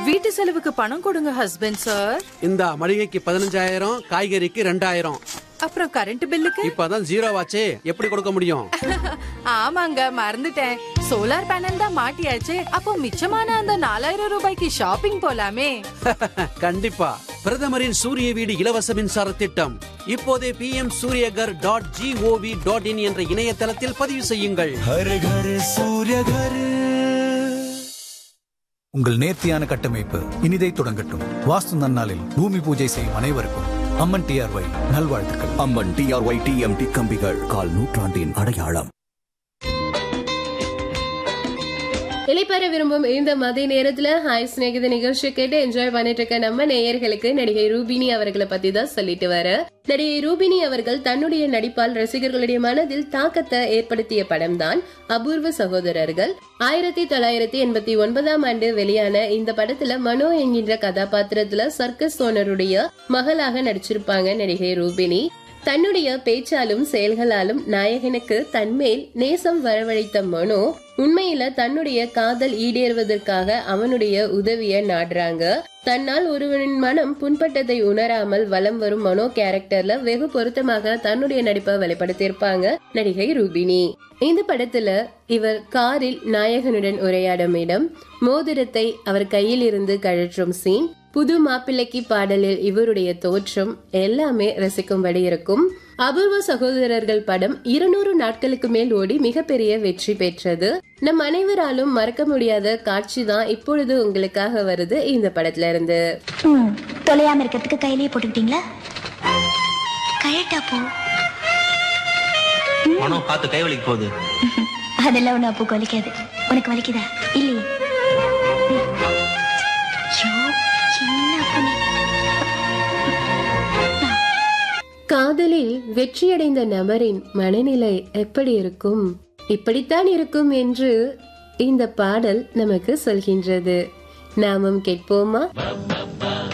வீட்டு செலவுக்கு பணம் கொடுங்க ஹஸ்பண்ட் சார் இந்த மளிகைக்கு பதினஞ்சாயிரம் காய்கறிக்கு ரெண்டாயிரம் அப்புறம் கரண்ட் பில்லுக்கு இப்பதான் ஜீரோ ஆச்சே எப்படி கொடுக்க முடியும் ஆமாங்க மறந்துட்டேன் சோலார் பேனல் தான் மாட்டியாச்சே அப்போ மிச்சமான அந்த நாலாயிரம் ரூபாய்க்கு ஷாப்பிங் போலாமே கண்டிப்பா பிரதமரின் சூரிய வீடு இலவச மின்சார திட்டம் இப்போதே P M Suryaghar dot GOV dot in என்ற இணையதளத்தில் பதிவு செய்யுங்கள் हर घर सूर्य घर உங்கள் நேர்த்தியான கட்டமைப்பு இனிதை தொடங்கட்டும் வாஸ்து நன்னாளில் பூமி பூஜை செய்யும் அனைவருக்கும் அம்மன் டிஆர்ஒய் நல்வாழ்த்துக்கள் அம்மன் டிஆர்ஒய் டிஎம்டி கம்பிகள் கால் நூற்றாண்டின் அடையாளம் இளைப்பெற விரும்பும் இந்த மதிய நேரத்துல ஹாய் ஸ்நேகித நிகழ்ச்சி கேட்டு என்ஜாய் பண்ணிட்டு இருக்க நம்ம நேயர்களுக்கு நடிகை ரூபினி அவர்களை பத்தி தான் சொல்லிட்டு வர நடிகை ரூபினி அவர்கள் தன்னுடைய நடிப்பால் ரசிகர்களுடைய மனதில் தாக்கத்தை ஏற்படுத்திய படம் தான் அபூர்வ சகோதரர்கள் ஆயிரத்தி தொள்ளாயிரத்தி எண்பத்தி ஒன்பதாம் ஆண்டு வெளியான இந்த படத்துல மனோ என்கின்ற கதாபாத்திரத்துல சர்க்கஸ் ஓனருடைய மகளாக நடிச்சிருப்பாங்க நடிகை ரூபினி தன்னுடைய பேச்சாலும் செயல்களாலும் நாயகனுக்கு தன்மேல் நேசம் வரவழைத்த மனோ உண்மையில தன்னுடைய காதல் ஈடேறுவதற்காக அவனுடைய உதவிய நாடுறாங்க தன்னால் ஒருவனின் மனம் புண்பட்டதை உணராமல் வலம் வரும் மனோ கேரக்டர்ல வெகு பொருத்தமாக தன்னுடைய நடிப்பை வெளிப்படுத்தியிருப்பாங்க நடிகை ரூபினி இந்த படத்துல இவர் காரில் நாயகனுடன் உரையாடும் இடம் மோதிரத்தை அவர் கையில் இருந்து கழற்றும் சீன் புது மாப்பிள்ளைக்கு பாடலில் இவருடைய தோற்றம் எல்லாமே ரசிக்கும்படி இருக்கும் அபூர்வ சகோதரர்கள் படம் இருநூறு நாட்களுக்கு மேல் ஓடி மிகப்பெரிய வெற்றி பெற்றது நம் அனைவராலும் மறக்க முடியாத காட்சி தான் இப்பொழுது உங்களுக்காக வருது இந்த படத்துல இருந்து ம் தொலையாம இருக்கிறதுக்கு கையிலேயே போட்டுக்கிட்டீங்களா கரெக்டா போ மனம் பார்த்து கை வலிக்கு போகுது அதெல்லாம் ஒண்ணு அப்போ வலிக்காது உனக்கு வலிக்குதா இல்லையே ம். ஐயோ, என்ன அப்போ நீ? காதலில் வெற்றியடைந்த நபரின் மனநிலை எப்படி இருக்கும் இப்படித்தான் இருக்கும் என்று இந்த பாடல் நமக்கு சொல்கின்றது நாமும் கேட்போமா